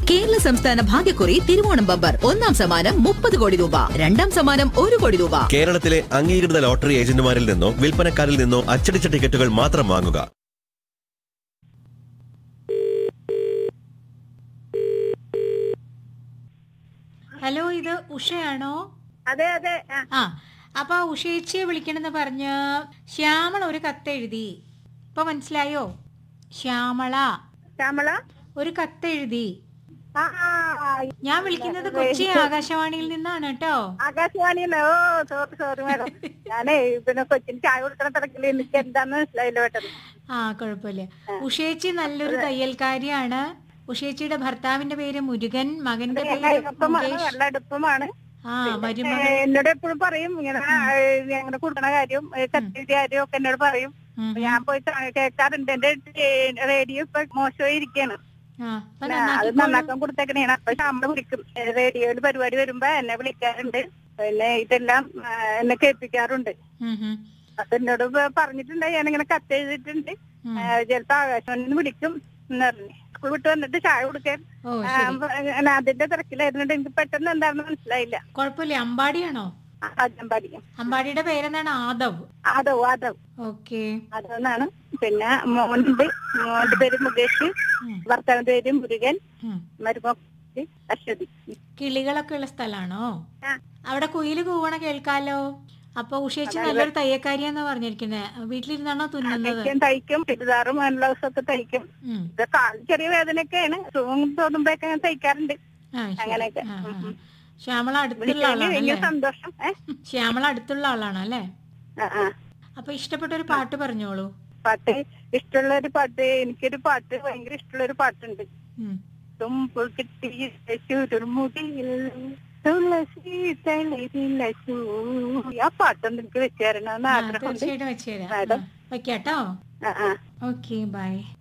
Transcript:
കേരള സംസ്ഥാന ഭാഗ്യക്കുറി തിരുവോണം ബമ്പർ ഒന്നാം സമ്മാനം മുപ്പത് കോടി രൂപ രണ്ടാം സമ്മാനം ഒരു കോടി രൂപ കേരളത്തിലെ അംഗീകൃത ലോട്ടറി ഏജന്റുമാരിൽ നിന്നോ വിൽപ്പനക്കാരിൽ നിന്നോ അച്ചടിച്ച ടിക്കറ്റുകൾ മാത്രം വാങ്ങുക ഹലോ ഇത് ഉഷയാണോ അതെ അതെ ആ, ആ അപ്പൊ ഉഷേച്ചിയെ വിളിക്കണമെന്ന് പറഞ്ഞ് ശ്യാമള ഒരു കത്തെഴുതി ഇപ്പൊ മനസ്സിലായോ ശ്യാമള ശ്യാമള ഒരു കത്തെഴുതി ആ ആ, ഞാൻ വിളിക്കുന്നത് കൊച്ചി ആകാശവാണിയിൽ നിന്നാണ് കേട്ടോ ആകാശവാണിയല്ലേ ഓ സോറി സോറി മാഡം ഞാനേ പിന്നെ കൊച്ചിന് ചായ കൊടുക്കണ തിരക്കില് എനിക്ക് എന്താന്ന് മനസ്സിലായില്ല പെട്ടെന്ന് ആ കുഴപ്പമില്ല ഉഷേച്ചി നല്ലൊരു തയ്യൽക്കാരിയാണ് ഉഷേച്ചിയുടെ ഭർത്താവിന്റെ പേര് മുരുകൻ മകന്റെ നല്ല പേര് എളുപ്പമാണ് മുകേഷ് നല്ല അടുപ്പമാണ് ആ മരുമകൻ ഏ, എന്നോട് എപ്പോഴും പറയും ഇങ്ങനെ ഏ, അങ്ങനെ കൊടുക്കണ കാര്യം ഏ, കത്തിയുടെ കാര്യം ഒക്കെ എന്നോട് പറയും ഉം. ഞാൻ പോയി കാ- കേൾക്കാറുണ്ട് എന്റെ റേഡിയോ ഇപ്പൊ മോശമായി ഇരിക്കാണ് ആ അപ്പൊ അത് നന്നാക്കിക്കോളൂ. നന്നാക്കാൻ കൊടുത്തേക്കണേണ് അപ്പൊ ശാമള വിളിക്കും റേഡിയോയിൽ പരിപാടി വരുമ്പോ എന്നെ വിളിക്കാറുണ്ട് പിന്നെ ഇതെല്ലാം ആ, എന്നെ കേൾപ്പിക്കാറുണ്ട് ഉം, ഉം. അപ്പൊ എന്നോട് പ- പറഞ്ഞിട്ടുണ്ട് ഞാനിങ്ങനെ കത്ത് എഴുതിയിട്ടുണ്ട് ഉം. ആ, ചിലപ്പോ ആകാശവാണിയിൽ നിന്ന് വിളിക്കും എന്ന് പറഞ്ഞു സ്കൂൾ വിട്ട് വന്നിട്ട് ചായ കൊടുക്കാൻ ഓ ആ, ശരി അപ്പൊ ഞാൻ അതിന്റെ തിരക്കിലായിരുന്നുണ്ട് എനിക്ക് പെട്ടെന്ന് എന്താണെന്ന് മനസ്സിലായില്ല കുഴപ്പമില്ല അമ്പാടിയാണോ ആദ്യം അമ്പാടിയുടെ പേരെന്താണ് ആദവ് ആദവ് ആദവ് ഓക്കെ ആദവെന്നാണ് പിന്നെ മോനുണ്ട് മോന്റെ പേര് മുകേഷ് ഭർത്താവിന്റെ പേര് മുരുകൻ മരുമോ അശ്വതി കിളികളൊക്കെ ഉള്ള സ്ഥലാണോ ആ. അവിടെ കുയില് കൂവണ കേൾക്കാലോ അപ്പൊ ഉഷേച്ചി നല്ലൊരു തയ്യക്കാരിയാന്ന് പറഞ്ഞിരിക്കുന്നത് വീട്ടിലിരുന്നാണോ തുന്നുന്നത് തയ്ക്കും തയ്ക്കും ചുരിദാറും ബ്ലൗസ് ഒക്കെ തയ്ക്കും ഉം. ഇത് കാൽ ചെറിയ വേദനയൊക്കെയാണ് സുഖം തോന്നുമ്പോഴൊക്കെ ഞാൻ തയ്ക്കാറുണ്ട് ആ, ശരി. അങ്ങനെയൊക്കെ. ആ, ഉം, ആ, ഉം. ആ. ശ്യാമള അടുത്തുള്ള വിളിച്ചതിന് ആളാണ് വലിയ അല്ലേ സന്തോഷം ഏ ശ്യാമള അടുത്തുള്ള ആളാണ് അല്ലേ ആ, ആ. അപ്പൊ ഇഷ്ടപ്പെട്ട ഒരു പാട്ട് പറഞ്ഞോളൂ പാട്ട് ഇഷ്ടമുള്ള ഒരു പാട്ട് എനിക്കൊരു പാട്ട് ഭയങ്കര ഇഷ്ടമുള്ള ഒരു പാട്ടുണ്ട് ഉം. തുമ്പ് കിട്ടിയ ചുരുമുടിയിൽ തുളസി തളിരിലു ആ പാട്ടൊന്നും എനിക്ക് വെച്ച് തരണമെന്ന് ആ, ആഗ്രഹമുണ്ട് തീർച്ചയായിട്ടും വെച്ചുതരാം മാഡം. ആ, വെക്കാട്ടോ ആ ആ ഓക്കെ ബൈ